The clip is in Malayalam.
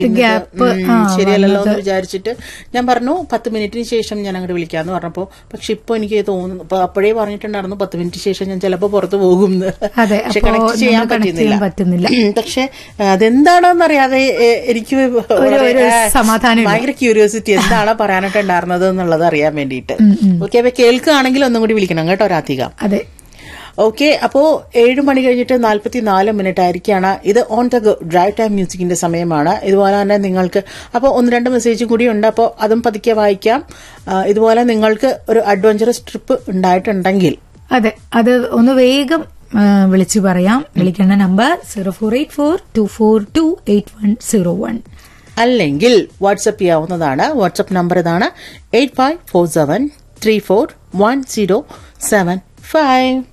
ഗ്യാപ്പ് ശരിയല്ലല്ലോ എന്ന് വിചാരിച്ചിട്ട് ഞാൻ പറഞ്ഞു പത്ത് മിനിറ്റിന് ശേഷം ഞാൻ അങ്ങോട്ട് വിളിക്കാന്ന് പറഞ്ഞപ്പോ പക്ഷെ ഇപ്പൊ എനിക്ക് തോന്നുന്നു ഇപ്പൊ അപ്പോഴേ പറഞ്ഞിട്ടുണ്ടായിരുന്നു പത്ത് മിനിറ്റ് ശേഷം ഞാൻ ചിലപ്പോ പുറത്ത് പോകും എന്ന്. അതെ, പക്ഷെ അപ്പോ കണക്ട് ചെയ്യാൻ നമ്മൾ connect ചെയ്യാൻ പറ്റുന്നില്ല പറ്റുന്നില്ല. പക്ഷെ അതെന്താണെന്ന് അറിയാതെ എ- എനിക്ക് വളരെ, ഒരു ആ, സമാധാനം ഇല്ല. ഭയങ്കര ക്യൂരിയോസിറ്റി എന്താണ് പറയാനായിട്ടുണ്ടായിരുന്നത് എന്നുള്ളത് അറിയാൻ വേണ്ടിയിട്ട് ഓക്കെ അപ്പൊ കേൾക്കുകയാണെങ്കിൽ ഒന്നും കൂടി വിളിക്കണം കേട്ടോ രാധിക അതെ ഓക്കെ അപ്പോ ഏഴ് മണി കഴിഞ്ഞിട്ട് നാല്പത്തി നാല് മിനിറ്റ് ആയിരിക്കാണ് ഇത് on the go drive time മ്യൂസിക്കിന്റെ സമയമാണ് ഇതുപോലെ തന്നെ നിങ്ങൾക്ക് അപ്പോൾ ഒന്ന് രണ്ട് മെസ്സേജ് കൂടി ഉണ്ട് അപ്പോൾ അതും പതുക്കെ വായിക്കാം ആ, ഇതുപോലെ നിങ്ങൾക്ക് ഒരു അഡ്വഞ്ചറസ് ട്രിപ്പ് ഉണ്ടായിട്ടുണ്ടെങ്കിൽ അതെ അത് ഒന്ന് വേഗം ആ, വിളിച്ചു പറയാം വിളിക്കേണ്ട number zero four eight four two four two eight one zero one അല്ലെങ്കിൽ വാട്സപ്പ് ചെയ്യാവുന്നതാണ് വാട്സപ്പ് നമ്പർ ഇതാണ് eight five four seven three four one zero seven five